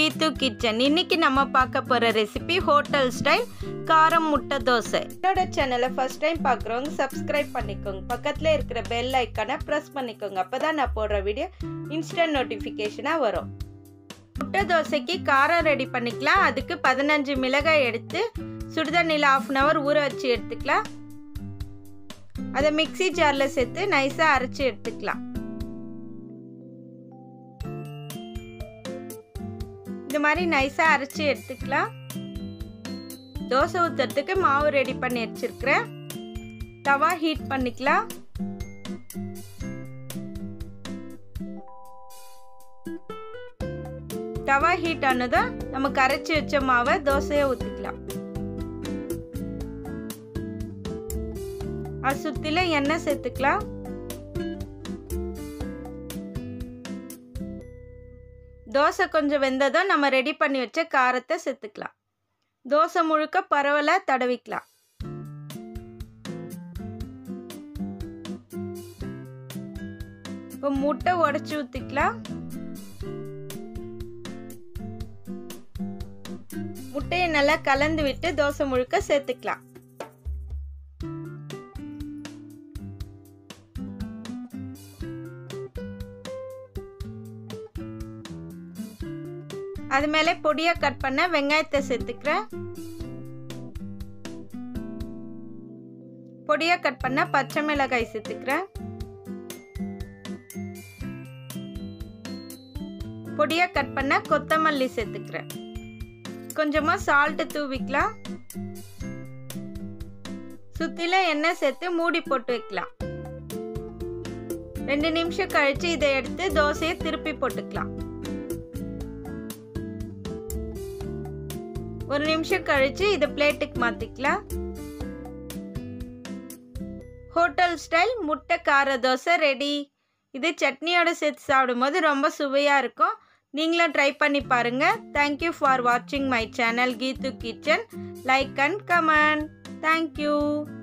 கீத்து கிச்சன் இன்னைக்கு நம்ம பார்க்க போகிற ரெசிபி ஹோட்டல் ஸ்டைல் காரம் முட்டை தோசை என்னோட சேனலை ஃபர்ஸ்ட் டைம் பார்க்குறவங்க சப்ஸ்கிரைப் பண்ணிக்கோங்க பக்கத்தில் இருக்கிற பெல் ஐக்கானை ப்ரெஸ் பண்ணிக்கோங்க அப்போ தான் நான் போடுற வீடியோ இன்ஸ்டன்ட் நோட்டிஃபிகேஷனாக வரும் முட்டை தோசைக்கு காரம் ரெடி பண்ணிக்கலாம் அதுக்கு பதினஞ்சு மிளகாய் எடுத்து சுடுதண்ணியில் ஆஃப் அன் ஹவர் ஊற வச்சு எடுத்துக்கலாம் அதை மிக்சி ஜாரில் சேர்த்து நைஸாக அரைச்சி எடுத்துக்கலாம் இந்த மாதிரி நைஸாக அரைச்சி எடுத்துக்கலாம் தோசை ஊற்றுறதுக்கு மாவு ரெடி பண்ணி வச்சுருக்கிறேன் தவா ஹீட் பண்ணிக்கலாம் தவா ஹீட் ஆனதும் நம்ம கரைச்சி வச்ச மாவை தோசையை ஊற்றிக்கலாம் அது சுற்றில எண்ணெய் சேர்த்துக்கலாம் தோசை கொஞ்சம் வெந்ததும் நம்ம ரெடி பண்ணி வச்ச காரத்தை சேர்த்துக்கலாம் தோசை முழுக்க பரவல தடவிக்கலாம் இப்போ முட்டை உடச்சி ஊற்றிக்கலாம் முட்டையை நல்லா கலந்து விட்டு தோசை முழுக்க சேர்த்துக்கலாம் அது மேலே பொடியாக கட் பண்ண வெங்காயத்தை சேர்த்துக்கிறேன் பொடியாக கட் பண்ண பச்சை மிளகாய் சேர்த்துக்கிறேன் பொடியாக கட் பண்ண கொத்தமல்லி சேர்த்துக்கிறேன் கொஞ்சமாக சால்ட்டு தூவிக்கலாம் சுற்றில எண்ணெய் சேர்த்து மூடி போட்டு வைக்கலாம் ரெண்டு நிமிஷம் கழித்து இதை எடுத்து தோசையை திருப்பி போட்டுக்கலாம் ஒரு நிமிஷம் கழிச்சு இதை பிளேட்டுக்கு மாற்றிக்கலாம் ஹோட்டல் ஸ்டைல் முட்டை கார தோசை ரெடி இது சட்னியோட சேர்த்து சாப்பிடும்போது ரொம்ப சுவையாக இருக்கும் நீங்களும் ட்ரை பண்ணி பாருங்கள் தேங்க்யூ ஃபார் வாட்சிங் my channel Keethu kitchen like and comment thank you